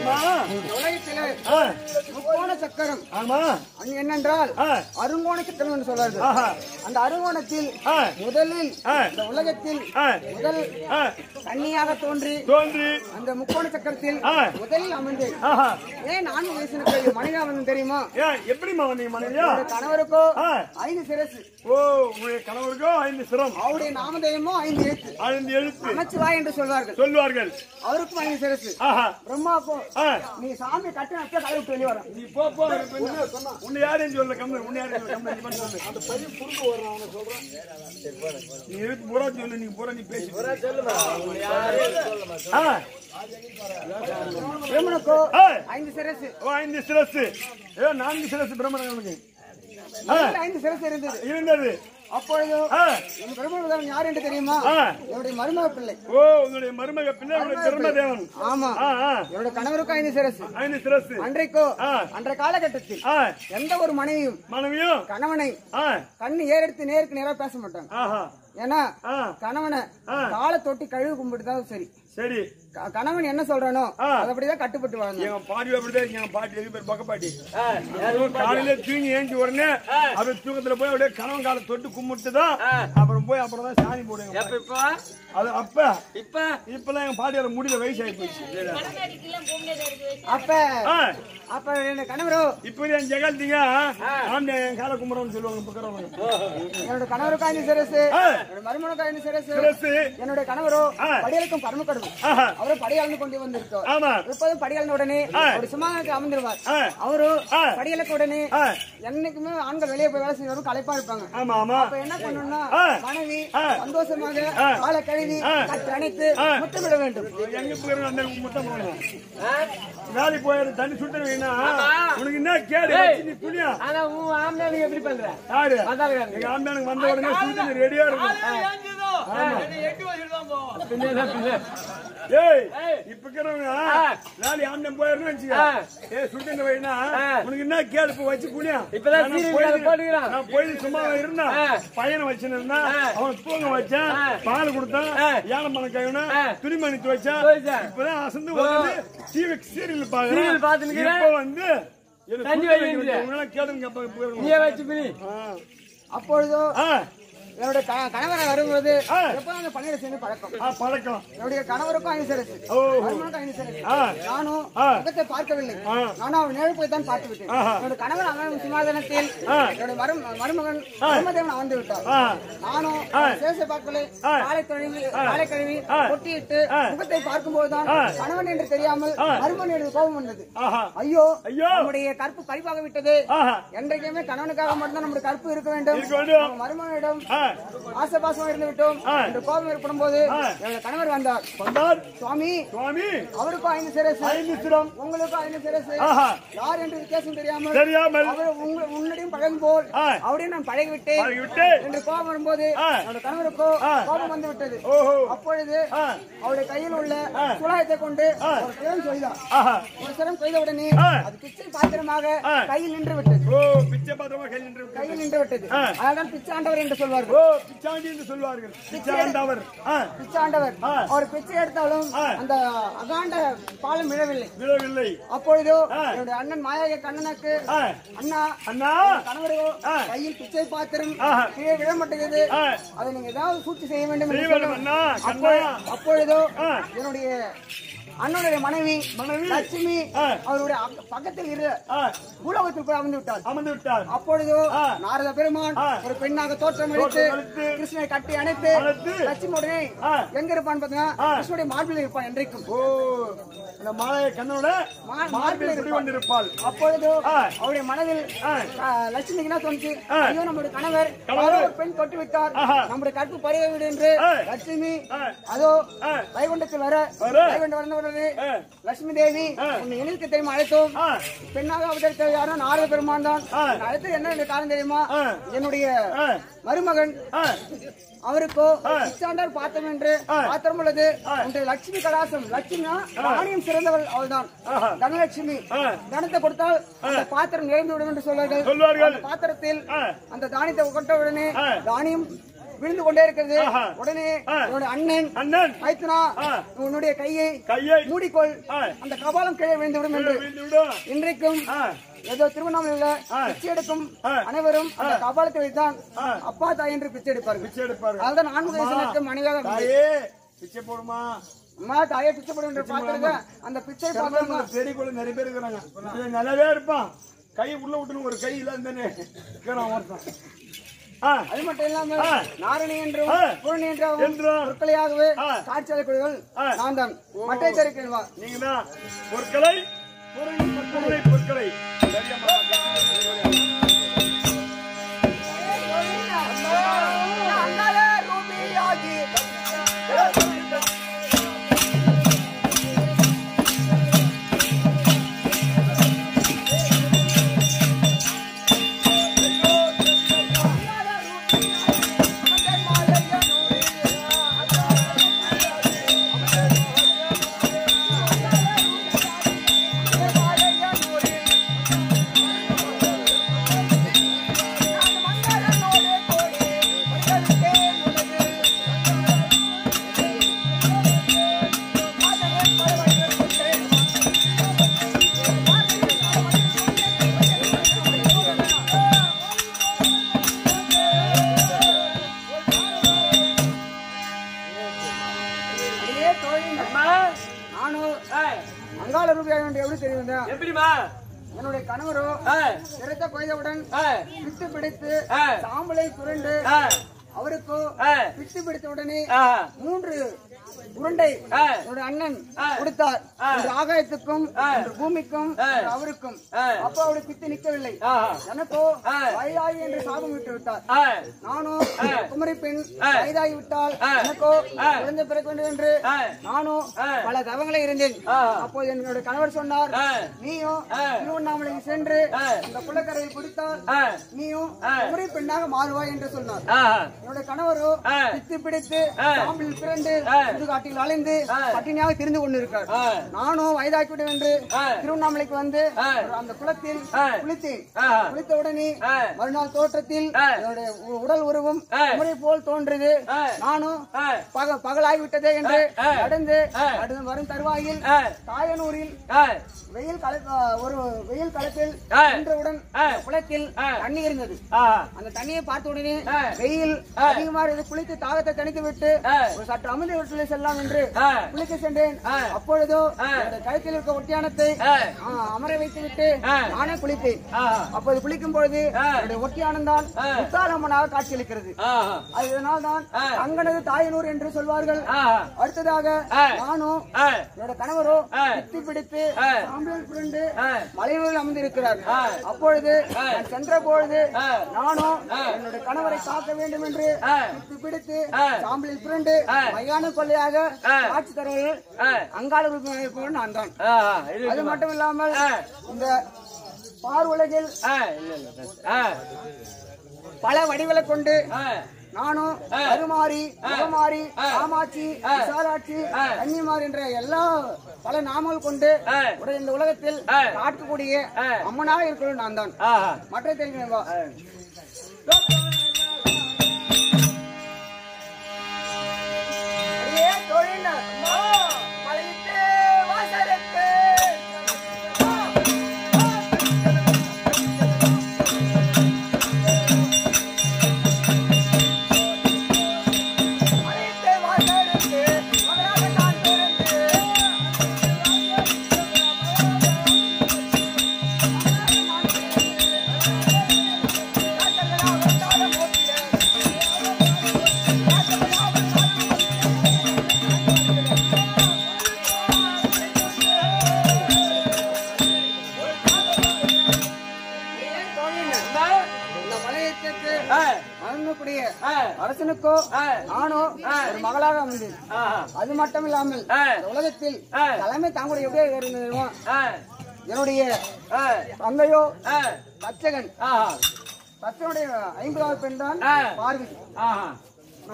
ஆமா இந்த உலகத்திலே ஆ, முக்கோண சக்கரம் ஆமா அங்கு என்னென்றால் ஆ, அருங்கோண சக்கரம் என்று சொல்வார்கள் ஆஹா அந்த அருங்கோணத்தில் ஆ, முதலில் ஆ. இந்த உலகத்தில் ஆ, முதல் ஆ, கன்னியாக தோன்றி தோன்றி அந்த முக்கோண சக்கரத்தில் ஆ. முதலில் அமர்ந்து ஆஹா ஏன் நான்கு வயசு மனிதா வந்து தெரியுமா ஏன் எப்படிம்மா வந்தீங்க மனைவியா என்னோட கணவருக்கோ ஆ. ஐந்து சிரசு ஓ உங்களுடைய கணவருக்கோ ஐந்து சிரம் அவருடைய நாமதேயமோ ஐந்து எழுத்து ஐந்து எழுத்து நமச்சிவாய் என்று சொல்வார்கள் சொல்வார்கள் அவருக்கும் ஐந்து சிரசு ஆஹா பிரம்மாக்கும் ஆ. நீ சாமி கட்டு நட்ட கலை விட்டு வெளியே வரும் நீ போ போ எனக்கு என்ன? உன்னை யாரையும் சொல்ல கம்மி உன்னை யாரையும் சொல்ல கம்மி நீ பண்ணு சொல்லு. அந்த பையன் புரிந்து வர்றான் அவனை சொல்றான் நீ எதுக்கு பூரா சொல்லு நீ பூரா நீ பேசி ஆ, பிரம்மனுக்கோ ஆ. ஐந்து சிரசு ஓ, ஐந்து சிரசு ஏ நான்கு சிரசு பிரம்மணனுக்கு ஆ, முதல்ல ஐந்து சிரசு இருந்தது இருந்தது அப்பொழுது ஆ, என் பிரம்மன் யார் என்று தெரியுமா ஆ. என்னுடைய மருமக பிள்ளை ஓ உங்களுடைய மருமக பிள்ளை உங்களுடைய திருமதேவன் ஆமா ஆ ஆ என்னோட கணவருக்கும் ஐந்து சிரசு ஐந்து சிரசு அன்றைக்கோ ஆ. அன்றைய காலகட்டத்தில் ஆ எந்த ஒரு மனைவியும் மனைவியும் கணவனை ஆ கண்ணு ஏறெடுத்து நேருக்கு நேரா பேச மாட்டாங்க ஆஹா ஏன்னா ஆ கணவனை ஆ. காலை தொட்டி கழுவு கும்பிட்டுதான் சரி சரி க- கணவன் என்ன சொல்றானோ ஆ. அது அப்படிதான் கட்டுப்பட்டு வாழ்ந்தாங்க எங்க பாட்டி அப்படிதான் இருக்கு. எங்க பாட்டி எது பேர் பக்க பாட்டி காலையில தூங்கி ஏஞ்சி உடனே அப்படியே தூக்கத்துல போய் அப்படியே கணவன் காலை தொட்டு கும்பிட்டு தான் அப்புறம் போய் அப்புறம் தான் சாணி போடுங்க இப்போ அது அப்ப இப்ப இப்பெல்லாம் எங்க பாட்டியோட முடியல வயசு ஆகி போச்சு அப்ப ஆ, அப்ப என்ன கணவரோ இப்ப என் ஜெகல்திங்க ஆண்டே என் காலை கும்பிடுறோம்னு சொல்லுவாங்க பக்கறவங்க என்னோட கணவருக்கு ஐந்து சிரசு ஆ. என்னோட மருமனுக்கு ஐந்து சிரசு சிரசு என்னுடைய கணவரோ ஆ. படியலுக்கும் கர்ம கடவுள் ஆஹா அவரும் படியாளந்து கொண்டு வந்திருக்கார் ஆமா எப்போதும் படியாளந்த உடனே ஆ. ஒரு சும்மாவுக்கு அமர்ந்துருவார் ஆ. அவரு ஆ. படியலுக்கு உடனே ஆ, என்னைக்குமே ஆண்கள் வெளியே போய் வேலை செய்யறவங்க களைப்பா இருப்பாங்க ஆமா ஆமா அப்ப என்ன பண்ணணும்னா ஆ. மனைவி ஆ. சந்தோஷமாக ஆ. காலை கழுவி ஆ. கட்டு அணைத்து ஆ. முத்தமிட வேண்டும் எங்க போயிருங்க அந்த முத்தம் போகணும் வேலைக்கு போயிரு தண்ணி சுட்டு வைனா உனக்கு என்ன கேடு வச்சு நீ துணியா ஆனா உன் ஆம்பளை எப்படி பண்ற யாரு அதான் எங்க ஆம்பளைனுக்கு வந்த உடனே சுட்டு ரெடியா இருக்கும் ஏய் இப்ப இருக்கிறவங்க நாளை ஆம்பளம் போயிருந்து வச்சுக்க ஏய் சுட்டு வைனா உனக்கு என்ன கேடு இப்ப வச்சு குனியா இப்பதான் நான் சீரியல் போய் போட்டுக்கிறான். நான் போய் சும்மா இருந்தா பையனை வச்சுருந்தா அவன் தூங்க வச்சான் பால் கொடுத்தான் ஏழை மன கைவன துணிமணி துவைச்சான் துவைச்சேன். இப்பதான் அசந்து வந்து டிவி சீரியல் பாக்குறேன் சீரியல் பார்த்துன்னு இருக்கிறேன். இப்ப வந்து எனக்கு தண்ணி சுட்டு வை வைக்க வேண்டிய. உங்களால கேளுங்க அப்ப போயிருங்க நீயே வச்சு பிரி அப்பொழுதோ ஆ என்னுடைய க- கணவரை வரும்போது ஆ. எப்போதும் அந்த பணியிட சேர்ந்து பழக்கம் ஆ, பழக்கம் என்னுடைய கணவருக்கும் அனுசரிச்சு ஓஹோ. மருமனுக்கும் அனுசரிச்சு ஆ. நானும் ஆ. முகத்தை பார்க்கவில்லை ஆ. நானும் அவன் நேரில் போய் தான் பார்த்து விட்டேன் ஆஹா. என்னோட கணவன் அவன் சிமாதானத்தில் ஆ. என்னோட மரும் மருமகன் பிரம்மதேவன் அமர்ந்து விட்டார் ஆ. நானும் சேச பார்க்கலை ஆ. காலை கழுவி காலை கழுவி ஆ. கொட்டிட்டு ஆ. முகத்தை பார்க்கும்போதுதான் ஆ. கணவன் என்று தெரியாமல் மருமகன் எனக்கு கோபம் வந்தது ஆஹா ஐயோ ஐயோ. நம்முடைய கற்பு பறிப்பாக விட்டது ஆஹா என்றைக்குமே கணவனுக்காக மட்டும்தான் நம்முடைய கற்பு இருக்க வேண்டும் இருக்க வேண்டும். நம்ம மருமகனிடம் ஆ ஆசபாசமா இருந்து விட்டோம் ஆ. என்று கோபம் ஏற்படும் போது ஆ. என்னோட கணவர் வந்தார் வந்தார் சுவாமி சுவாமி அவருக்கும் ஐந்து சிரசு ஐந்து சிரம் உங்களுக்கும் ஐந்து சிரசு ஆஹா யார் என்று வித்தியாசம் தெரியாமல் தெரியாமல் அவர் உங்க உன்னிடையும் பழகும் போல் ஆ. அவரையும் நான் பழகிவிட்டேன் பழகிவிட்டு என்று கோபம் வரும்போது ஆ. என்னோட கணவருக்கோ ஆ. கோபம் வந்து விட்டது ஓஹோ அப்பொழுது ஆ அவருடைய கையில் உள்ள சுலாயத்தை கொண்டு ஆ. ஒரு சிரம் செய்தார் ஆஹா ஒரு சிரம் செய்த உடனே ஆ. அது பிச்சை பாத்திரமாக ஆ. கையில் நின்று விட்டது ஓ பிச்சை பாத்திரமா கையில் நின்று விட்டது. கையில் நின்று விட்டது ஆ. அதனால்தான் பிச்சாண்டவர் என்று சொல்வார்கள் ஓ பிச்சாண்டி என்று சொல்வார்கள் பிச்சாண்டவர் ஆ பிச்சாண்டவர் ஆ. அவர் பிச்சை எடுத்தாலும் ஆ. அந்த அகாண்ட பாலம் விழவில்லை விழவில்லை அப்பொழுது ஆ. என்னுடைய அண்ணன் மாயாக கண்ணனுக்கு ஆ அண்ணா அண்ணா கணவரோ ஆ. கையில் பிச்சை பாத்திரம் ஆஹா. கீழே விழ மாட்டேங்குது ஆ. அதை நீங்க ஏதாவது சூழ்ச்சி செய்ய வேண்டும் என்று செய்ய வேண்டும் சொன்னார். அண்ணா, அப்பொழுது- கண்ணா. அப்பொழுதோ ஆ. என்னுடைய அண்ணனுடைய மனைவி மனைவி. லட்சுமி ஆ. அவருடைய அக்க- பக்கத்தில் இரு ஆ பூலோகத்தில் போய் அமர்ந்து விட்டார் அமர்ந்து விட்டார் அப்பொழுது ஆ. நாரத பெருமான் ஆ. ஒரு பெண்ணாக தோற்றம் அளித்து தோற்றமளித்து, கிருஷ்ணனை கட்டி அணைத்து அணைத்து, லட்சுமி உடனே ஆ. எங்க இருப்பான்னு பாத்தீங்கன்னா ஆ. கிருஷ்ணனுடைய மார்பில் இருப்பான் என்றைக்கும் ஓ இந்த மாலைய கண்ணோட மா- மார்பில் குடி கொண்டிருப்பாள் அப்பொழுது ஆ. அவருடைய மனதில் ஆ. ஆ, லட்சுமிக்கு என்ன தோணுச்சு ஆ. ஐயோ நம்முடைய கணவர் கணவர். யாரோ ஒரு பெண் தொட்டு விட்டார் ஆஹா. நம்முடைய கற்பு பறிய விடு என்று ஆ. லட்சுமி ஆ. அதோ ஆ. வைகுண்டத்தில் வர வர. வைகுண்டம் வந்த உடனே ஆ. லட்சுமி தேவி ஆ. உன்னை இணைக்கு தெரியுமா அழைத்தோம் ஆ பெண்ணாக அவதரித்த யாரோ நாரத பெருமான் தான் ஆ. உன்னை அழைத்தது என்ன என்று காரணம் தெரியுமா ஆ. என்னுடைய ஆ மருமகன் ஆ அவருக்கோ பிச்சாண்டார் பாத்திரம் என்று பாத்திரம் உள்ளது உன்னுடைய லட்சுமி கடாசம் லட்சுமினா ராணியம் சிறந்தவள் அவள்தான் ஆஹா. தனலட்சுமி ஆ. தனத்தை கொடுத்தால் அந்த பாத்திரம் நிறைந்து விடும் என்று சொல்வார்கள் சொல்வார்கள். அந்த பாத்திரத்தில் ஆ. அந்த தானியத்தை கொட்ட உடனே ஆ. தானியம் விழுந்து கொண்டே இருக்கிறது ஆஹா. உடனே ஆ. என்னுடைய அண்ணன் அண்ணன் மைத்துனா ஆ. உன்னுடைய கையை கையை மூடிக்கொள் ஆ. அந்த கபாலம் கீழே விழுந்துவிடும் என்று விழுந்து விடும் இன்றைக்கும் ஆ. ஏதோ திருவண்ணாமலையில ஆ. பிச்சை எடுக்கும் ஆ. அனைவரும் அந்த கபாலத்தை வைத்தான் ஆ. அப்பா தாய் என்று பிச்சை எடுப்பார்கள் பிச்சை எடுப்பாரு அதுதான் நான்கு வயசுக்கு மனைவியாக இருந்தது. தாயே பிச்சை போடுமா அம்மா தாயே பிச்சை போடும் என்று பார்த்திருக்க அந்த பிச்சை பார்க்கணுமா செடிக்குள்ள நிறைய பேர் இருக்கிறாங்க இவன் நல்லாவே இருப்பான் கை உள்ள விட்டுன்னு ஒரு கை இல்லாம இருக்கிறான் ஒருத்தன் ஆ அது மட்டும் இல்லாம ஆ. நாரணி என்றும் ஆ. பூரணி என்றும் என்றும் பொருட்களையாகவே ஆ. காட்சி அளிக்கூடியவள் ஆ. நான் தான் மட்டை தெரிவிக்கிறவா நீங்க தான் பொருட்களை பொருளை பொருட்களை சரியாம்மா. அடியே தோழி, அம்மா நானும் ஏய், அங்காள ரூபாய் எப்படி தெரியும் எப்படிம்மா என்னுடைய கணவரோ ஏய், சிறத்த கொய்தவுடன் ஏய், பித்து பிடித்து ஏய், சாம்பலை சுரண்டு ஏய், அவருக்கோ ஏய், பித்து பிடித்த உடனே ஆஹா, மூன்று உருண்டை ஏய், என்னுடைய அண்ணன் ஆ. கொடுத்தார் ஆ. ஒன்று ஆகாயத்துக்கும் ஆ. ஒன்று பூமிக்கும் ஆ. ஒன்று அவருக்கும் ஏய், அப்போ அவருடைய பித்து நிற்கவில்லை ஆஹா, எனக்கோ ஆ. வயதாகி என்று சாபம் விட்டு விட்டார் ஏய், நானும் ஆ. குமரி பெண் ஆ. வயதாகி விட்டால் ஆ. எனக்கோ ஆ. குழந்தை பிறக்க வேண்டும் என்று ஏய், நானும் ஆ. பல தவங்களை இருந்தேன் ஆ. அப்போது என்னுடைய கணவர் சொன்னார் ஏய், நீயும் ஆ. திருவண்ணாமலைக்கு சென்று ஆ. இந்த குளக்கரையில் குடித்தால் ஏய், நீயும் ஆ. குமரி பெண்ணாக மாறுவாய் என்று சொன்னார் ஆஹா, என்னுடைய கணவரோ ஆ. பித்து பிடித்து ஆ. சாம்பில் பிறந்து ஆ. சுடுகாட்டில் அலைந்து ஆ. பட்டினியாக திரிந்து கொண்டிருக்கார் ஏய், நானும் வயதாக்கிவிடும் என்று ஆ. திருவண்ணாமலைக்கு வந்து ஆ. அந்த குளத்தில் ஆ. குளித்தேன் ஆஹா, குளித்த உடனே ஆ. மறுநாள் தோற்றத்தில் ஆ. என்னுடைய உ- உடல் உருவம் ஆ. குமரி போல் தோன்றுது ஆ. நானும் ஏய், பக பகலாகிவிட்டதே என்று ஆ. நடந்து ஆ. அடுத்து வரும் தருவாயில் ஏய், தாயனூரில் ஏய், வெயில் கல ஒரு வெயில் களத்தில் ஆ. நின்றவுடன் ஆ. அந்த குளத்தில் ஆ. தண்ணி இருந்தது ஆஹா, அந்த தண்ணியை பார்த்த உடனே ஆ. வெயில் ஆ. அதிகமா இருந்து குளித்து தாகத்தை தணித்து விட்டு ஆ. ஒரு சற்று அமிர்த வீட்டில் செல்லலாம் என்று ஆ. குளிக்க சென்றேன் ஆ. அப்பொழுதோ ஆ. என்னுடைய கழுத்தில் இருக்க ஒட்டியானத்தை ஆ. ஆ, அமர வைத்து விட்டு ஆ. நானே குளித்தேன் ஆஹா, அப்போது குளிக்கும் பொழுது ஆ. என்னுடைய ஒட்டியானம் தான் ஆ. முத்தாலம்மனாக காட்சியளிக்கிறது ஆஹா, அதனால் தான் ஆ. அங்கனது தாயனூர் என்று சொல்வார்கள் ஆஹா, அடுத்ததாக ஆ. நானும் ஏய், என்னோட கணவரோ ஆ. பித்து பிடித்து ஆ. சாம்பியல் புரண்டு ஏய், மலையூரில் அமர்ந்திருக்கிறார் ஆ. அப்பொழுது ஆ. நான் சென்ற பொழுது ஆ. நானும் ஆ. என்னுடைய கணவரை காக்க வேண்டும் என்று ஆ. பித்து பிடித்து ஆ. சாம்பலில் புரண்டு ஆ. மையான கொள்ளையாக ஆ. காட்சி தருவர்கள் ஏய், அங்காள உறுப்பினர் நான் தான் ஆஹா, இது அது இருக்குமா? மட்டும் இல்லாமல் ஆ. இந்த பார் உலகில் ஏய், இல்ல, இல்ல, பேசு. ஏய், பல வடிவங்களை கொண்டு ஏய், நானும் ஆ. கருமாரி முகமாரி ஆ. காமாட்சி ஆ. விசாலாட்சி ஆ. கன்னிமாரி என்ற எல்லா பல நாமங்கள் கொண்டு ஆ. உடைய இந்த உலகத்தில் ஆ. காட்டக்கூடிய ஆ. அம்மனாக இருக்கிறது நான் தான் ஆஹா, மற்ற தெரியுமா அடியே தொழில் மலையிட்டு வாசலுக்கு மலையிட்டு வாசலுக்கு மகளாக நான் பிறந்து அம்மா, இந்த மலையத்துக்கு ஏய், வழங்கக்கூடிய ஏய், அரசனுக்கோ ஏய், நானோ ஒரு மகளாக அமைந்தேன் ஆஹா, அது மட்டும் இல்லாமல் ஏய், இந்த உலகத்தில் ஏய், தலைமை தாங்குடைய எப்படி இருந்தது தெரியுமா? ஏய், என்னுடைய ஏய், தந்தையோ ஏய், தச்சகன் ஆஹா, தச்சனுடைய ஐம்பதாவது பெண் தான் ஏய், பார்வதி ஆஹா, நாம்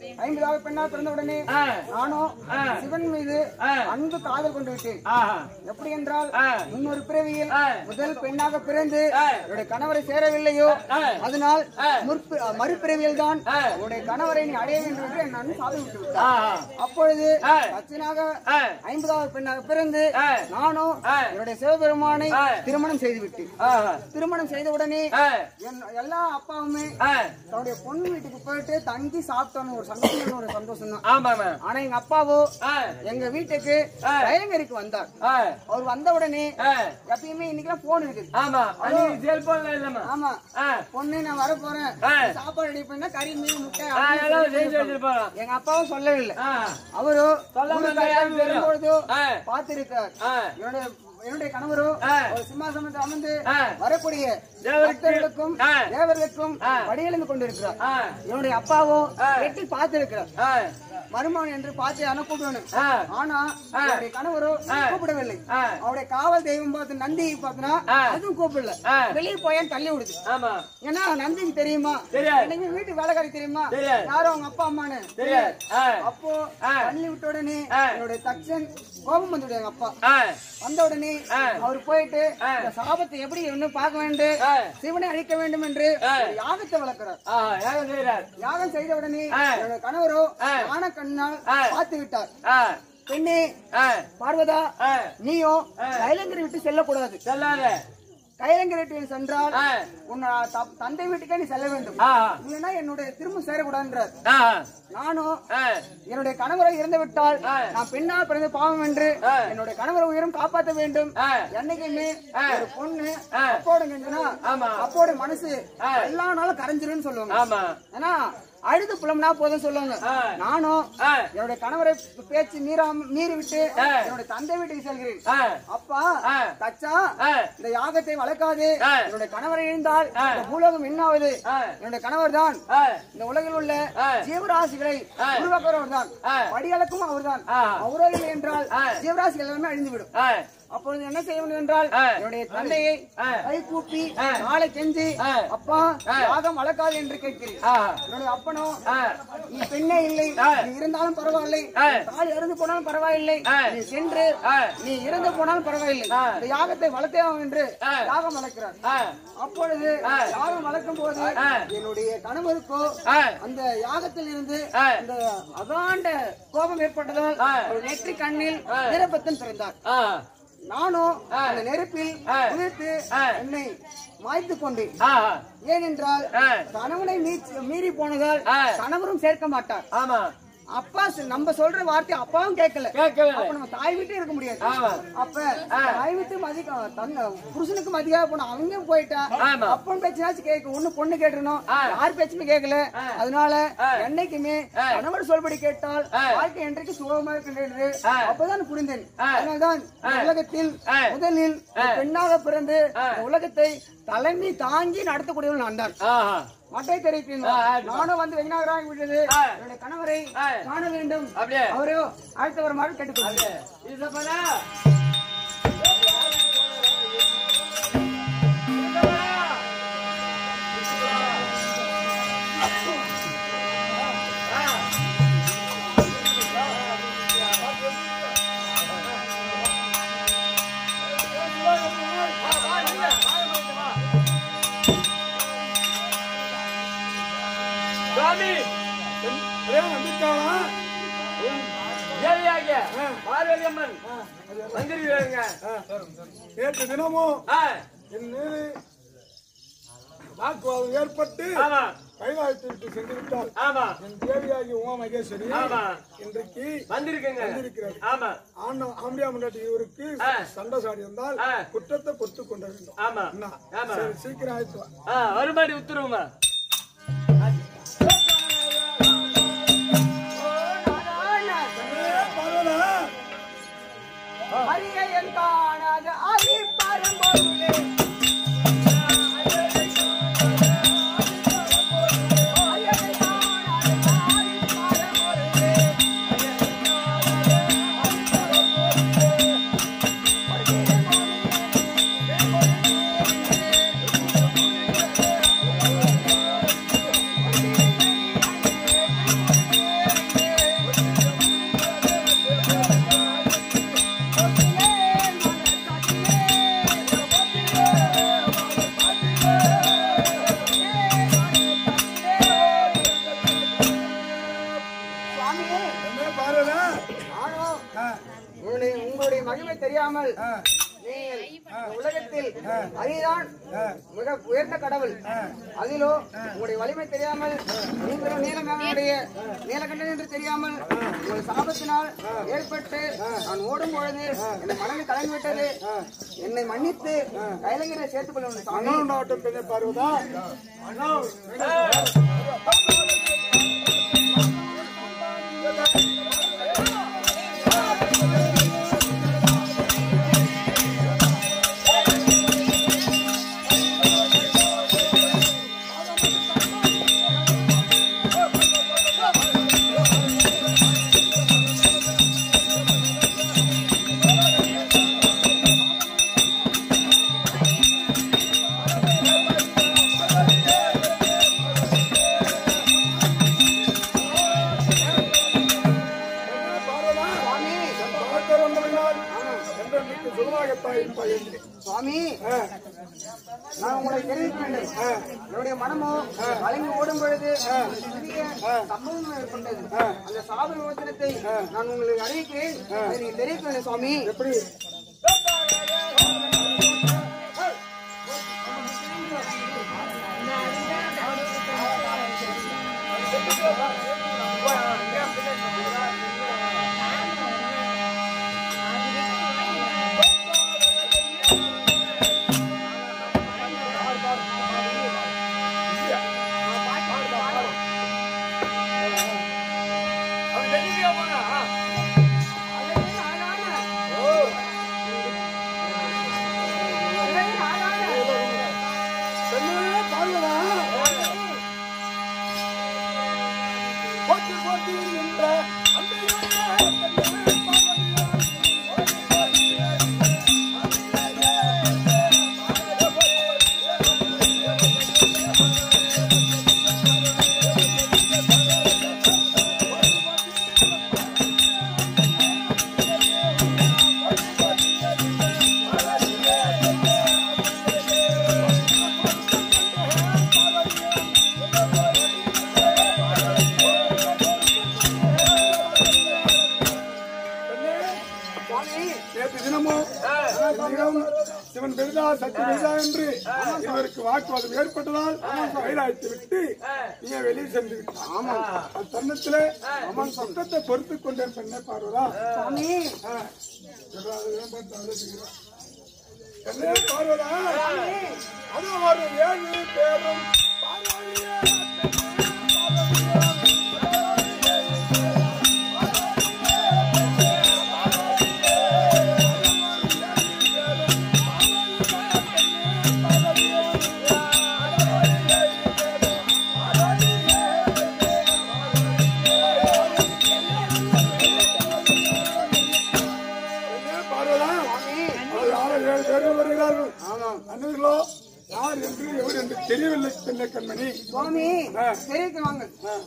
ஐம்பதாவது பெண்ணா பிறந்த உடனே ஆ. நானும் ஆ. சிவன் மீது ஆ. அன்பு காதல் கொண்டு விட்டேன் ஆஹா எப்படி என்றால் ஆ. முன்னொரு பிறவியில் ஆ. முதல் பெண்ணாக பிறந்து ஆ. என்னுடைய கணவரை சேரவில்லையோ ஆ. அதனால் ஆ. முற்பு மறுபிறவியில் தான் ஆ. உன்னுடைய கணவரை நீ அடைய வேண்டும் என்று என் அண்ணன் சாதம் விட்டு விட்டார் ஆஹா அப்பொழுது ஆ. தச்சனாக ஆ. ஐம்பதாவது பெண்ணாக பிறந்து ஆ. நானும் ஆ. என்னுடைய சிவபெருமானை ஆ. திருமணம் செய்து விட்டேன் ஆஹா திருமணம் செய்தவுடனே ஆ. என் எல்லா அப்பாவுமே ஆ. தன்னுடைய பொண்ணு வீட்டுக்கு போயிட்டு தங்கி சாப்பிட்டோன்னு ஒரு சந்தோஷம் ஒரு சந்தோஷம் தான் ஆமாமா ஆனா எங்க அப்பாவோ ஆ. எங்க வீட்டுக்கு ஆ. கயங்கரிக்கு வந்தார் ஆ. அவர் வந்த உடனே ஆ. எப்பயுமே இன்னைக்கு போன் இருக்குது ஆமா அன்னைக்கு செல்போன்ல இல்லம்மா ஆமா ஆ. பொண்ணு நான் வர போறேன் ஆ. சாப்பாடு ரெடி பண்ணா கறி மீன் முட்டை ஆ, அப்படின்னு எல்லாம் சொல்லி செஞ்சு வச்சிருப்பாங்க எங்க அப்பாவும் சொல்லவே இல்லை ஆ. அவரோ சொல்லாம ஊருக்கு இருந்தா யாருக்கு தெரியும்? வரும்பொழுதோ ஆ. பார்த்திருக்கார் ஆ. என்னுடைய என்னுடைய கணவரோ ஆ. ஒரு சிம்மாசனத்தில் அமர்ந்து ஆ. வரக்கூடிய தேவருக்கு- பக்தர்களுக்கும் ஆ. தேவர்களுக்கும் ஆ. படியெழுந்து கொண்டிருக்கிறார் ஆ. என்னுடைய அப்பாவோ ஆ. எட்டி பார்த்திருக்கிறார் ஆ. மருமகன் என்று பார்த்து அன கூப்பிடணும் ஆ. ஆனா ஆ. என்னுடைய கணவரோ ஆ. கூப்பிடவில்லை ஆ. அவருடைய காவல் தெய்வம் பார்த்து நந்தி பார்த்தனா ஆ. அதுவும் கூப்பிடல ஆ. வெளியே போயேன் தள்ளி விடுது ஆமா ஏன்னா நந்திக்கு தெரியுமா தெரியாது. எனக்கு வீட்டு வேலைக்காரி தெரியுமா தெரியாது. யாரும் அவங்க அப்பா அம்மான்னு தெரியாது ஆ. அப்போ ஆ. தள்ளி விட்ட உடனே ஆ. என்னுடைய தச்சன் கோபம் வந்துடும் எங்க அப்பா ஆ. வந்த உடனே ஆ. அவர் போயிட்டு ஆ. இந்த சாபத்தை எப்படி இன்னும் பார்க்க வேண்டும் ஆ. சிவனை அழிக்க வேண்டும் என்று ஆ. ஒரு யாகத்தை வளர்க்கிறார் ஆ. யாரும் செய்யறார் யாகம் செய்த உடனே ஆ. என்னோட கணவரோ ஆ. ஞான கண்ணால் ஆ. பார்த்து விட்டார் ஆ. பெண்ணே ஆ. பார்வதா ஆ. நீயும் கைலங்கரை விட்டு செல்லக்கூடாது செல்லாத கைலங்கரை விட்டு சென்றால் ஆ. உன் த- தந்தை வீட்டுக்கே நீ செல்ல வேண்டும் ஆ. இல்லைன்னா என்னுடைய திரும்ப சேரக்கூடாதுன்றார் ஆ. நானும் ஆ. என்னுடைய கணவரை இறந்து விட்டால் ஆ. நான் பெண்ணால் பிறந்த பாவம் என்று ஆ. என்னுடைய கணவரை உயிரும் காப்பாற்ற வேண்டும் ஆ. என்னைக்குமே ஆ. ஒரு பொண்ணு ஆ. அப்போட கெஞ்சினா ஆமா. அப்போட மனசு ஆ. எல்லா நாளும் கரைஞ்சிருன்னு சொல்லுவாங்க ஆமா ஏன்னா அழுது புலம்னா போதும் சொல்லுவாங்க ஆ. நானும் ஆ. என்னுடைய கணவரை பேச்சு மீறாம மீறி விட்டு ஆ. என்னுடைய தந்தை வீட்டுக்கு செல்கிறேன் ஆ. அப்பா ஆ. தச்சா ஆ. இந்த யாகத்தை வளர்க்காது ஆ. என்னுடைய கணவரை இழந்தால் ஆ. இந்த பூலோகம் என்னாவது ஆ. என்னுடைய கணவர் தான் ஆ. இந்த உலகில் உள்ள ஆ. ஜீவராசிகளை ஆ. உருவாக்குறவர் தான் ஆ. படியளக்கும் அவர்தான் ஆ. அவரோ இல்லை என்றால் ஆ. ஜீவராசிகள் எல்லாமே அழிந்துவிடும் ஆ. அப்பொழுது என்ன செய்ய முடியும் என்றால் ஆ. என்னுடைய தந்தையை ஆ. கை கூப்பி ஆ. நாளை கெஞ்சி ஆ. அப்பா ஆ. யாகம் வளர்க்காது என்று கேட்கிறேன் ஆ. என்னுடைய அப்பனோ ஆ. நீ பெண்ணே இல்லை ஆ. நீ இருந்தாலும் பரவாயில்லை ஆ. தாய் இறந்து போனாலும் பரவாயில்லை ஆ. நீ சென்று ஆ. நீ இறந்து போனாலும் பரவாயில்லை ஆ. இந்த யாகத்தை வளர்த்தே ஆகும் என்று ஆ. யாகம் வளர்க்கிறார் ஆ. அப்பொழுது ஆ. யாகம் வளர்க்கும் போது ஆ. என்னுடைய கணவருக்கோ ஆ. அந்த யாகத்தில் இருந்து ஆ. இந்த அகாண்ட கோபம் ஏற்பட்டதால் ஆ. ஒரு நெற்றி கண்ணில் ஆ. நிரப்பத்தன் பிறந்தார் ஆ. நானும் ஆ. அந்த நெருப்பில் ஆ. குளித்து ஆ. என்னை மாய்த்து கொண்டேன் ஆ. ஏனென்றால் ஆ. கணவனை மீ- மீறி போனதால் ஆ. கணவரும் சேர்க்க மாட்டார் ஆமா அப்பா சொ- நம்ம சொல்ற வார்த்தை அப்பாவும் கேட்கல கேட்கவே இல்லை. அப்ப நம்ம தாய் வீட்டே இருக்க முடியாது ஆமா. அப்ப தாய் வீட்டு மதிக்க தன்னை புருஷனுக்கு மதிக்காக போன அவங்க போயிட்டா ஆமா. அப்பன் பேச்சுனாச்சும் கேட்க ஒண்ணு பொண்ணு கேட்டுருணும் ஆ. யார் பேச்சுமே கேட்கல அதனால ஆ. என்னைக்குமே ஆ. கணவர் சொல்படி கேட்டால் ஆ. வாழ்க்கை என்றைக்கு சுகமா இருக்கின்றது ஆ. அப்பதான் புரிந்தேன் ஆ. அதனால்தான் இந்த உலகத்தில் ஆ. முதலில் ஒரு பெண்ணாக பிறந்து இந்த உலகத்தை தலைமை தாங்கி நடத்தக்கூடியவள் நான் தான் ஆஹா. மட்டை தெரிவிப்பேன் ஆ, ஆ. நானும் வந்து வெகுநாகராக விட்டது ஆ. என்னுடைய கணவரை ஆ. காண வேண்டும் அப்படியே அவரோ அடுத்த வருமாறு கேட்டுக்கொள்கிறேன் இது பண்ணா சுவாமி ஏன் நம்பிக்காளா தேவியாகிய பார்வதி அம்மன் வந்திருக்கிறாங்க நேற்று தினமும் ஆ, என் மீது வாக்குவாதம் ஏற்பட்டு ஆமா கைலாயத்திற்கு சென்று விட்டால் ஆமா என் தேவியாகி உமா மகேஸ்வரி ஆமா. இன்றைக்கு வந்திருக்குங்க வந்திருக்கிறது. ஆமா ஆண்ட ஆம்பியா முன்னாடி இவருக்கு ஆ. சண்டை சாடி இருந்தால் ஆ. குற்றத்தை பொறுத்து கொண்டு வேண்டும் ஆமா என்ன? ஆமா. சரி, சீக்கிரம் ஆயிடுச்சு வா. ஆ வருமாடி உத்தரவுமா பரவாயில்ல. அரியன் காணாத அரி பரம்பொருளே அரியன் காணாத அரி பரம்பொருளே. ஆனால் நீங்கள் இந்த உலகத்தில் அரிதான் மிக உயர்ந்த கடவுள் அதிலோ உங்களுடைய வலிமை தெரியாமல் நீங்களும் நீலமேகனுடைய நீலகண்டன் என்று தெரியாமல் உங்கள் சாபத்தினால் ஏற்பட்டு நான் ஓடும் பொழுது என் மனதில் கலந்து விட்டது என்னை மன்னித்து கைலங்கரை சேர்த்துக் கொள்ளும் சாமி அண்ணாவட்டம் பெண்ணை பார்வதா அண்ணா சுவாமி பார்க்க வந்தவர்களால் என்றென்றைக்கு சுகமாகத்தான் இருப்பாய் என்று சுவாமி நான் உங்களை தெரிவிக்க வேண்டும் என்னுடைய மனமோ கலங்கி ஓடும் பொழுது சிறிய சம்பவம் ஏற்பட்டது அந்த சாப விமோசனத்தை நான் உங்களுக்கு அறிவிக்கிறேன் அதை நீங்க தெரிவிக்க வேண்டும் சுவாமி எப்படி பெண்ணே பார்வதா போற்றி போற்றி என்ற நேற்று தினமும் சிவம் சிவன் பெரிதா சக்தி பெரிதா என்று இவருக்கு வாக்குவாதம் ஏற்பட்டதால் கைலாயத்தை விட்டு நீங்க வெளியே சென்று விட்டார். ஆமா அந்த தருணத்துல அவன் சொந்தத்தை பொறுத்துக் கொண்டேன் பெண்ணை பார்வதா சுவாமி ஆ. சொல்றா, அது ஏன் பார்த்து அழுதுகிறா? பெண்ணே பார்வதா அது ஒரு ஏழு பேரும் பார்வதியே, பெண்ணே பார்வதியே. பெண்ணே பார்வதா அது ஆறு ஏழு பேர்கள் வருகிறார்கள் அண்ணர்களோ யார் என்று எவர் என்று தெரியவில்லை பெண்ணை கண்மணி சுவாமி தெரிவிக்க வாங்க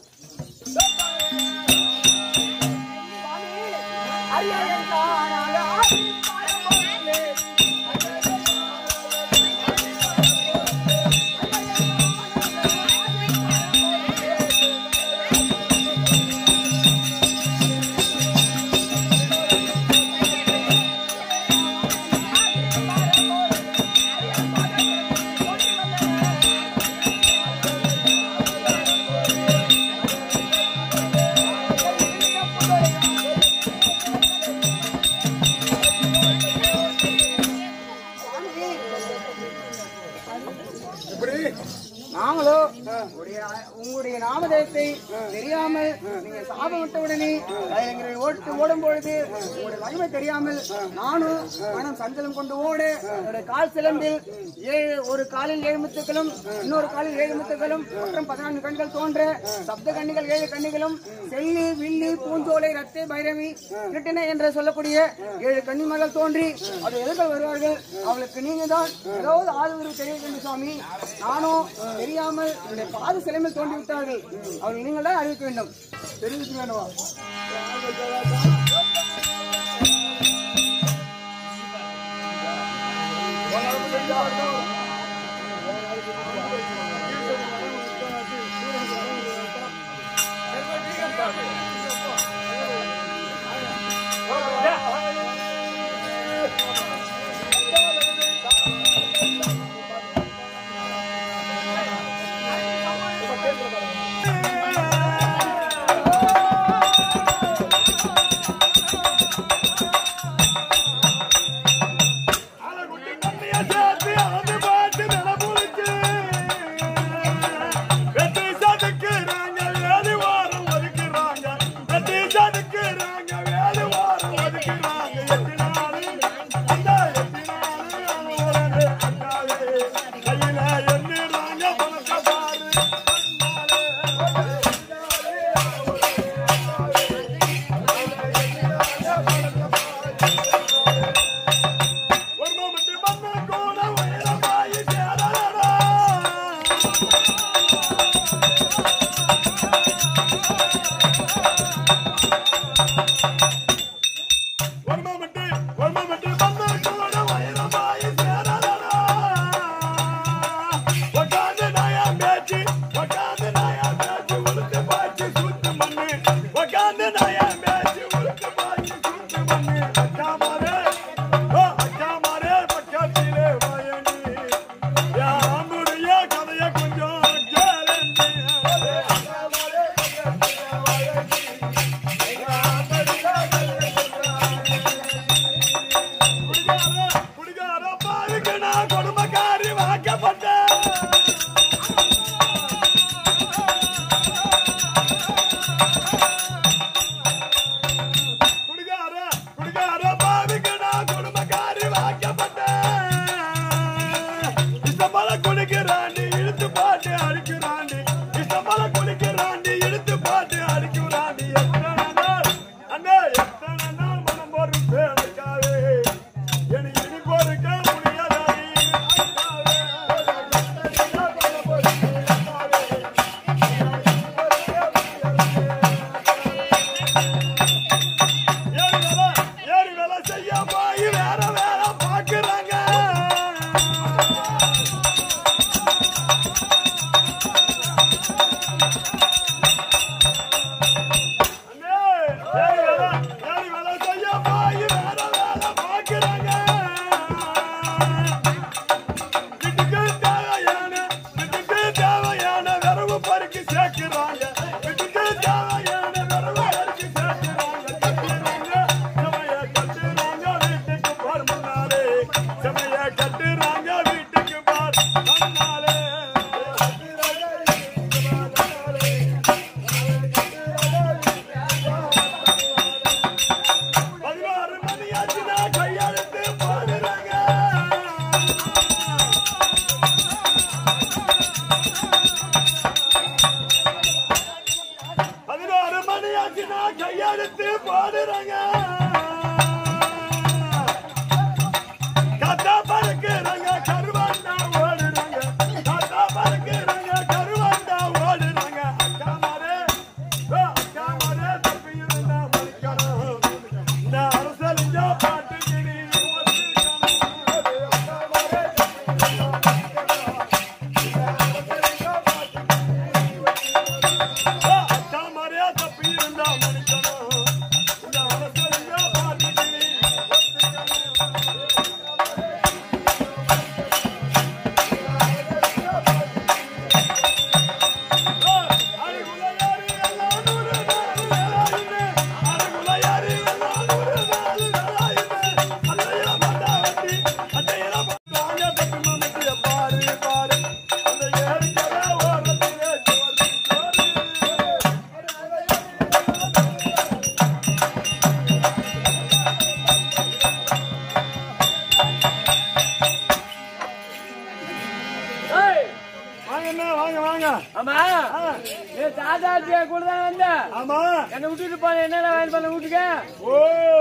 இப்படி நாங்களோ உங்களுடைய உங்களுடைய நாமதேயத்தை தெரியாமல் நீங்க சாபம் விட்ட உடனே எங்களை ஓட்டு ஓடும் பொழுது உங்களுடைய வலிமை தெரியாமல் நானும் மனம் சஞ்சலம் கொண்டு ஓட என்னுடைய கால் சிலம்பில் ஏழு ஒரு காலில் ஏழு முத்துக்களும் இன்னொரு காலில் ஏழு முத்துக்களும் மற்றும் பதினான்கு கண்கள் தோன்ற சப்த கண்ணிகள் ஏழு கண்ணிகளும் செல்லி வில்லி பூஞ்சோலை ரத்தை பைரவி கிருட்டின என்று சொல்லக்கூடிய ஏழு கன்னிமகள் தோன்றி அது எதிர்கள் வருவார்கள் அவளுக்கு நீங்க தான் ஏதாவது ஆதரவு தெரிய வேண்டும் சுவாமி நானும் தெரியாமல் என்னுடைய பாத சிலைமையில் தோன்றி விட்டார்கள் அவர்கள் நீங்கள் தான் அறிவிக்க வேண்டும் தெரிவிக்க வேண்டுமா Yeah. போட்டு அடிக்கிறாண்டி இஷ்டமல குளிக்கிறாண்டி இழுத்து போட்டு அடிக்கிறாண்டி எத்தனை நாள் அண்ணே எத்தனை நாள் மனம் ஒரு பேருக்காவே என் இனி பொறுக்க முடியாதாடி ஏறி வேலை ஏறி வேலை செய்ய போய் வேற வேலை பாக்குறாங்க அண்ணே, ஏறி வேலை ஏறி வேலை செய்ய போய் வேற வேலை பாக்குறாங்க வீட்டுக்கு தேவையான வீட்டுக்கு தேவையான விரவு பருக்கு சேர்க்கிறாங்க வீட்டுக்கு தேவையான விரவு பருக்கு சேர்க்கிறாங்க கட்டுறாங்க செமைய கட்டுறாங்க வீட்டுக்கு பார் முன்னாலே செமைய கட்டுறாங்க வீட்டுக்கு பார் முன்னாலே பதினாறு மணி ஆச்சுன்னா கையெழுத்து போடுறாங்க பதினாறு மணி ஆச்சுன்னா கையெழுத்து போடுறாங்க காத்தா பறக்குறாங்க கருவாண்டா ஓடுறாங்க காத்தா பறக்குறாங்க கருவாண்டா ஓடுறாங்க அக்கா மாரே ஓ அக்கா மாரே தப்பி இருந்தா மறிக்கணும் இந்த அரசலிங்க பாட்டு கிளி அக்கா மாரே அக்கா மாரே தப்பி இருந்தா மறிக்கணும் இந்த அரசலிங்க பாட்டு கிளி ஏய், வாங்க வாங்க வாங்க ஆமா நீ தாத்தாட்டியா கூட தான் வந்த ஆமா என்ன விட்டுட்டு போன என்னடா வாங்கி பண்ண வீட்டுக்கு ஓ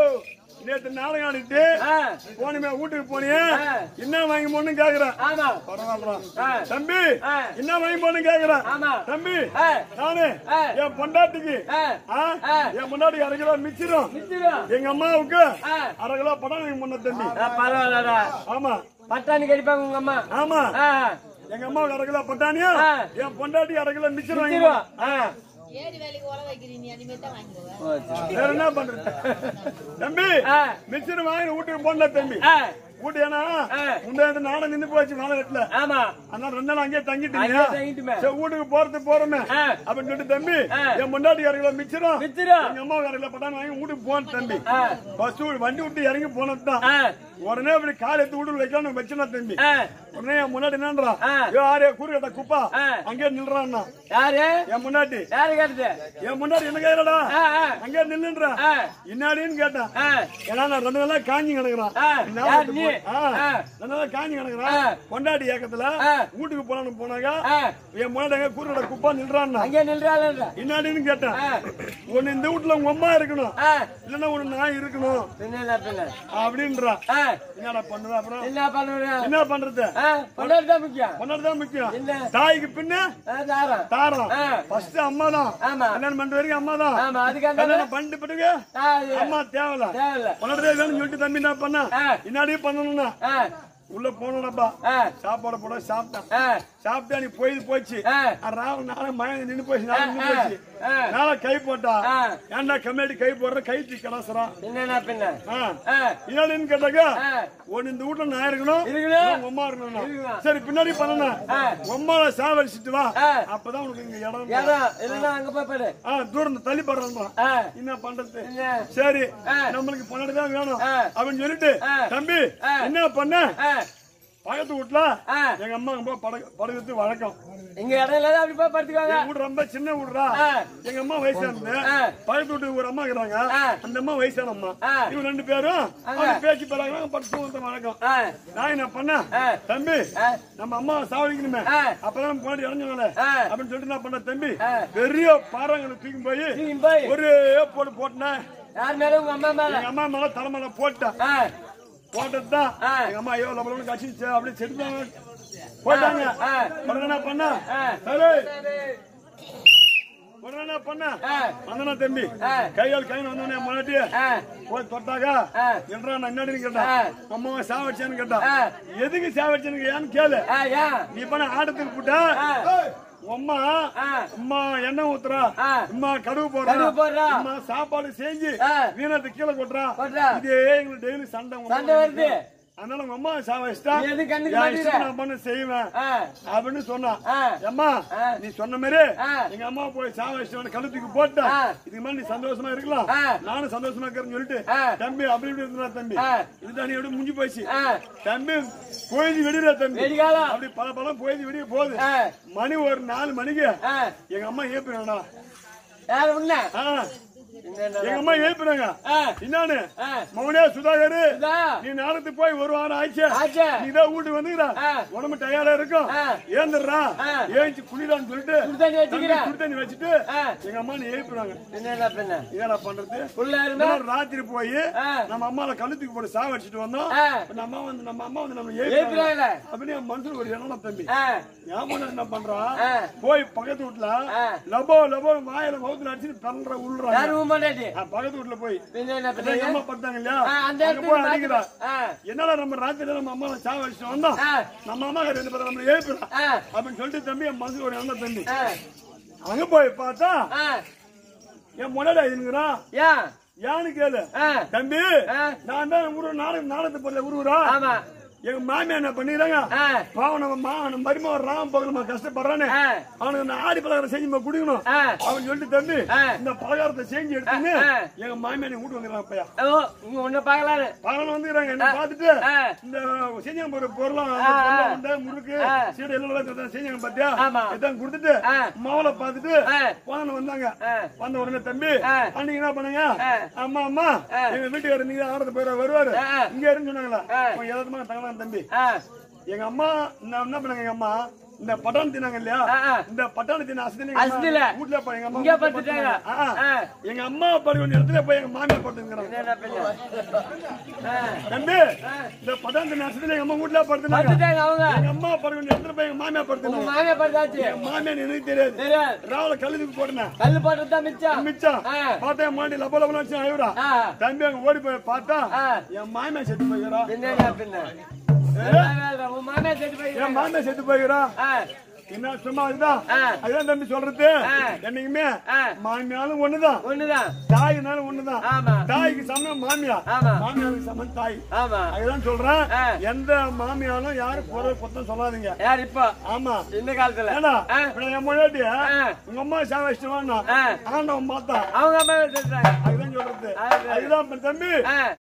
நேத்து நாடகம் ஆடிட்டு ஆ, போனிமே வீட்டுக்கு போனியே ஆ. என்ன வாங்கி போன்னு கேக்குறேன் ஆமா பரவாயில்ல ஆ, தம்பி ஆ. என்ன வாங்கி போன்னு கேக்குறேன் ஆமா தம்பி ஆ, நானு ஆ. என் பொண்டாட்டிக்கு ஆ, ஆ? ஆ. என் பொண்டாட்டிக்கு அரை கிலோ மிச்சிரும் நிச்சயம். எங்க அம்மாவுக்கு ஆ. அரை கிலோ படம் வாங்கி போன தம்பி ஆ, பரவாயில்லடா ஆமா பட்டாணி கடிப்பாங்க உங்க அம்மா ஆமா ஆ, எங்க அம்மாவுக்கு அரை கிலோ பட்டாணியும் ஆ. என் பொண்டாட்டி அரை கிலோ மிச்சர் வாங்கி நிச்சயம். ஆ. ஏடி வேலைக்கு உழ வைக்கிறீங்க நீ அனிமே தான் வாங்கிடுவேன் வேற என்ன பண்றது தம்பி ஆ. மிச்சர் வாங்கி வீட்டுக்கு போன தம்பி ஆ, வீட்டு ஏன்னா ஆ. முந்தைய நானும் நின்னு போச்சு நானும் கட்டல ஆமா அதனால ரெண்டு நாள் அங்கேயே தங்கிட்டீங்க அங்கேயே தங்கிட்டுமே. சரி வீட்டுக்கு போறது போறோமே ஆ. அப்படின்னு சொல்லிட்டு தம்பி ஆ. என் முன்னாடி அரை கிலோ மிச்சரும் மிச்சரும். எங்க அம்மா அரை கிலோ பட்டாணி வாங்கி வீட்டுக்கு போன தம்பி ஆ. பஸ் வண்டி விட்டு இறங்கி போனதுதான் ஆ, உடனே அப்படி காலை எடுத்து வீட்டுல வைக்கணும் வச்சுனா தம்பி ஆ. உடனே என் முன்னாடி என்னன்றான் ஆ. ஐயோ ஆரே கூறுகட்ட குப்பா ஆ. அங்கே நில்றான்னா யாரு என் முன்னாடி யாரு கேட்டது என் முன்னாடி என்ன கையிலடா ஆ, ஆ, அங்கே நில்லுன்றான் ஆ. என்னாடின்னு கேட்டான் ஆ, ஏன்னா நான் ரெண்டு நாளா காஞ்சி கிடக்குறான் ஆ. நான் யார் வந்து நீ? போ- ஆ. ஆ. ரெண்டு நாளா காஞ்சி கிடக்குறான் ஆ. கொண்டாடி ஏக்கத்துல ஆ. வீட்டுக்கு போனான்னு போனாங்க ஆ. என் முன்னாடி எங்க கூறுகட குப்பா நில்றான்னா அங்கே நின்றாளன்ற என்னாடின்னு கேட்டான் ஆ. ஒன்னு இந்த வீட்டுல உங்க அம்மா இருக்கணும் ஆ, இல்லன்னா ஒண்ணு நான் இருக்கணும் பின்ன என்ன பின்ன அப்படின்றான் ஆ, என்னடா பண்ணுவேன் அப்புறம் என்ன பண்ணுற என்ன பண்றது ஆ, பொண்டாட்டி தான் முக்கியம் பொண்ணாடிதான் முக்கியம் இல்ல. தாய்க்கு பின்ன ஆ, தாரம் தாரம் ஆ. ஃபர்ஸ்ட் அம்மா தான் ஆமா. கல்யாணம் பண்ற வரைக்கும் அம்மா தான் ஆமா அதுக்காக கல்யாணம் பண்ணிட்டு பிறகு தாய் அம்மா தேவையில்ல தேவையில்ல பொண்ணாடி வேணும்னு சொல்லிட்டு தம்பி என்ன பண்ண ஆ. இன்னாடியே பண்ணணும்னா ஆ, உள்ள போனப்பா ஆ, சாப்பாடு போட சாப்பிட்டான் ஆ, சாப்பிட்டா நீ போய் போச்சு ஆ. ராவ நாளை மயம் நின்று போச்சு நாளை நின்று ஆ, போச்சு ஆ. நாளை கை போட்டா ஆ. ஏன்டா கம்மியாடி கை போடுற கை திக்கடாசரா பின்ன என்ன பின்ன ஆ, என்னன்னு கேட்டாக்கா ஆ. ஒன்னு இந்த வீட்டுல நான் இருக்கணும் இருக்கணும். உங்க அம்மா இருக்கணும் இருக்கணும். சரி பின்னாடி பண்ணணும் ஆ. உம்மால சாவடிச்சிட்டு வா ஆ. அப்பதான் உனக்கு இங்க இடம் இடம் இல்லைன்னா அங்க போய் பாரு ஆ தூரம் தள்ளி படுறான் ஆ, என்ன பண்றது என்ன? சரி ஆ. நம்மளுக்கு பன்னெண்டு தான் வேணும் ஆ. அப்படின்னு சொல்லிட்டு ஆ. தம்பி ஆ. என்ன பண்ண ஆ, பக்கத்து வீட்டுல ஆ. எங்க அம்மா ரொம்ப படகு படகுறது வழக்கம் இங்க இடம் இல்லாத அப்படி போய் படுத்துக்கோங்க எங்க வீடு ரொம்ப சின்ன வீடுடா ஆ. எங்க அம்மா வயசானது ஆ. பக்கத்து வீட்டு ஒரு அம்மா இருக்கிறாங்க ஆ. அந்த அம்மா வயசான அம்மா ஆ. இவங்க ரெண்டு பேரும் அங்க. அவங்க பேச்சு பழகிறாங்க படுத்து வந்த வழக்கம் ஆ, நான் என்ன பண்ண ஆ. தம்பி ஆ. நம்ம அம்மா சாவடிக்கணுமே ஆ. அப்பதான் போட்டு இறஞ்சாங்களே ஆ. அப்படின்னு சொல்லிட்டு நான் பண்ண தம்பி ஆ. பெரிய பாறாங்களை தூக்கி போய் நீங்க போய் ஒரு போட்டு போட்டேன் யார் மேல உங்க அம்மா மேல எங்க அம்மா மேல தலைமையில போட்டேன் ஆ, போட்டதுதான் ஆ. எங்க அம்மா ஐயோ லபலபன்னு கட்சி அப்படியே செத்துட்டாங்க போட்டாங்க ஆ. உடனே என்ன பண்ண ஆ. சரி உடனே என்ன பண்ண ஆ. வந்தனா தம்பி ஆ. கையால் கை வந்தோடனே முன்னாடி ஆ, போய் தொட்டாக்கா ஆ. என்றா நான் என்னடி கேட்டா ஆ. அம்மாவை சாவடிச்சேன்னு கேட்டா ஆ. எதுக்கு சாவடிச்சேன்னு ஏன்னு கேளு ஆ, ஏன்? நீ பண்ண ஆட்டத்துக்கு போட்டா ஆ. அம்மா ஆ. அம்மா எண்ணெய் ஊத்துறா ஆ. அம்மா கடுகு போடுறா கடுகு போடுறா. அம்மா சாப்பாடு செஞ்சு ஆ. வீணத்தை கீழே கொட்டுறா கொட்டுறா. இதே எங்களுக்கு டெய்லி சண்டை உண்டு. சண்டை வருது. அதனால உங்க அம்மா சாவடிச்சிட்டா நீ எதுக்கு கண்டுக்க என் மாட்டேங்கிற? இஷ்டம் நான் பண்ண செய்வேன் ஆ, அப்படின்னு சொன்னா ஆ. அம்மா ஆ. நீ சொன்ன மாதிரி ஆ. எங்க அம்மா போய் சாவடிச்சு கழுத்துக்கு போட்டா ஆ. இதுக்கு மேல நீ சந்தோஷமா இருக்கலாம் ஆ. நானும் சந்தோஷமா இருக்கிறேன்னு சொல்லிட்டு ஆ. தம்பி அப்படி இப்படி இருந்தா தம்பி ஆ. இதுதான் நீ எப்படி முடிஞ்சு போச்சு ஆ. தம்பி பொழுது வெடிடா தம்பி வெடிகாலம். அப்படி பல பலம் பொழுது வெடிய போகுது ஆ, மணி ஒரு நாலு மணிக்கு ஆ. எங்க அம்மா ஏப்புறாங்கடா யார் உன்ன? எங்க என்னடா? அம்மா ஏப்புறாங்க ஆ, என்னான்னு ஆ. மௌனே சுதாகரு இதா, நீ நாளத்துக்கு போய் ஒரு வாரம் ஆயிடுச்சு ஆச்சே. நீ தான் வீட்டுக்கு வந்துக்கிறா ஆ. உடம்பு டயர்டா இருக்கும் ஆ. ஏந்துடுறா ஆ. ஏஞ்சி குளிடான்னு சொல்லிட்டு சுடு தண்ணி வச்சுக்கிறேன். தம்பி சுடு தண்ணி வச்சுட்டு ஆ. எங்க அம்மா நீ எழுப்புறாங்க என்னடா பின்ன? என்னடா பண்றது புள்ள இருந்தா? இன்னொரு ராத்திரி போய் ஆ. நம்ம அம்மால கழுத்துக்கு போட்டு சாவடிச்சிட்டு வந்தோம் ஆ. இப்ப நம்ம அம்மா வந்து நம்ம அம்மா வந்து நம்ம எழுப்புறாங்களே. எழுப்புறாங்க அப்படின்னு என் மனசுல ஒரு எண்ணம் தம்பி ஆ, என் பொண்ணு என்ன பண்றா ஆ. போய் பக்கத்து வீட்டுல ஆ. லபோ லபோ வாயில மவுத்துல அடிச்சுட்டு பண்ற யார் உள்ளாங்க உன் பொண்டாட்டி? பக்கத்து வீட்டுல போய் பின்ன என்ன அதான் பின்ன? எங்க அம்மா பார்த்தாங்க இல்லையா ஆ, அந்த அங்க இடத்துக்கு போய் அடிக்கிறா ஆ, என்னடா நம்ம ராத்திரி நம்ம அம்மா சாவ வச்சுட்டு வந்தோம் ஆ. நம்ம அம்மா ரெண்டு பேரும் நம்மள எழுப்புறா ஆ, அப்படின்னு சொல்லிட்டு தம்பி என் மனசுல ஒரு எண்ணம் தம்பி ஆ, அங்க போய் பார்த்தா ஆ. என் முன்னாடி இருக்கிறான் ஏன்? யானு கேளு ஆ, தம்பி ஆ. நான் தான் ஊரு நாடு நாடத்து போல உருவுறா ஆமா. எங்க மாமியா என்ன பண்ணிடுறாங்க ஆ, பாவம் நம்ம மா நம்ம மருமக ராம பகலமா கஷ்டப்படுறானே ஆ. அவனுக்கு நான் ஆடி பலகாரம் செஞ்சு நம்ம குடிக்கணும் ஆ. அவன் சொல்லிட்டு தம்பி ஆ. இந்த பலகாரத்தை செஞ்சு எடுத்துன்னு ஆ. எங்க மாமியா நீ வீட்டு வந்துடுறான் பையா ஓ, இங்க உன்னை பார்க்கலான்னு. பகலம் வந்துக்கிறாங்க என்ன பார்த்துட்டு ஆ. இந்த செஞ்சாங்க பாரு பொருளாம் ஆ, ஆ. உண்டை, முறுக்கு ஆ. சீடை எல்லாம் செஞ்சாங்க பாத்தியா ஆமா. இதான் கொடுத்துட்டு ஆ. மாவளை பார்த்துட்டு ஆ. போன வந்தாங்க ஆ. வந்த உடனே தம்பி ஆ. அன்னைக்கு என்ன பண்ணுங்க ஆ. அம்மா அம்மா ஆ. எங்க வீட்டுக்காரர் நீங்க ஆடுறது போயிட வருவாரு ஆ. இங்க இருந்து சொன்னாங்களா ஆ. எதார்த்தமா தங்கலாம் தம்பி ஆ, எங்க அம்மா நான் என்ன பண்ணாங்க எங்க அம்மா இந்த பட்டாணி தின்னாங்க இல்லையா ஆ, ஆ. இந்த பட்டாணி தின்ன அசதி அசதியில. வீட்டுல போய் எங்க அம்மா இங்க வீட்டுல படுத்துட்டாங்க. படுத்துட்டாங்க. ஆ. ஆ. எங்க அம்மா படுக்க வேண்டிய இடத்துல போய் எங்க மாமியார் படுத்துங்கிறாங்க என்னடா பின்ன? ஆ, தம்பி இந்த பட்டாணி தின்ன அசதியில எங்க அம்மா வீட்டுல படுத்துனாங்க படுத்துட்டாங்க அவங்க. எங்க அம்மா படுக்க வேண்டிய இடத்துல போய் எங்க மாமியார் உங்க படுத்துனாங்க மாமியார் படுத்தாச்சு. என் மாமியார் எனக்கு தெரியாது தெரியாது. ராவல கல்லுக்கு போட்டேன் கல்லு போட்டதுதான் மிச்சம். மிச்சம் ஆ. பார்த்தா மாண்டி லப லபல வச்சு அழுகுறா ஆ. தம்பி அங்க ஓடி போய் பார்த்தா ஆ. என் மாமியார் செத்து போய்கிறா என்னடா பின்ன? வேண்டாம், வேண்டாம். உன் மாமியார் செத்து என் போயிருக்காங்க. மாமியார் செத்து போய்கிறா ஆ, என்ன சும்மா அதுதான் ஆ. அதுதான் தம்பி சொல்றது ஆ. என்னைக்குமே ஆ. மாமியாலும் ஒண்ணுதான் ஒண்ணுதான். தாயினாலும் ஒண்ணுதான் ஆமா. தாய்க்கு சமம் மாமியா ஆமா. மாமியாருக்கு சமம் தாய் ஆமா. அதுதான் சொல்றேன் ஆ. எந்த மாமியாலும் யாரும் குறை குத்தம் சொல்லாதீங்க யார் இப்போ? ஆமா இந்த காலத்துல ஏன்னா ஆ. இப்ப என் முன்னாடி ஆ. உங்க அம்மா சாவச்சிட்டு ஆ. ஆண்டவன் பார்த்தா அவங்க அம்மாவை செத்துறாங்க. அதுதான் சொல்றது அது- அதுதான் இப்ப தம்பி ஆ.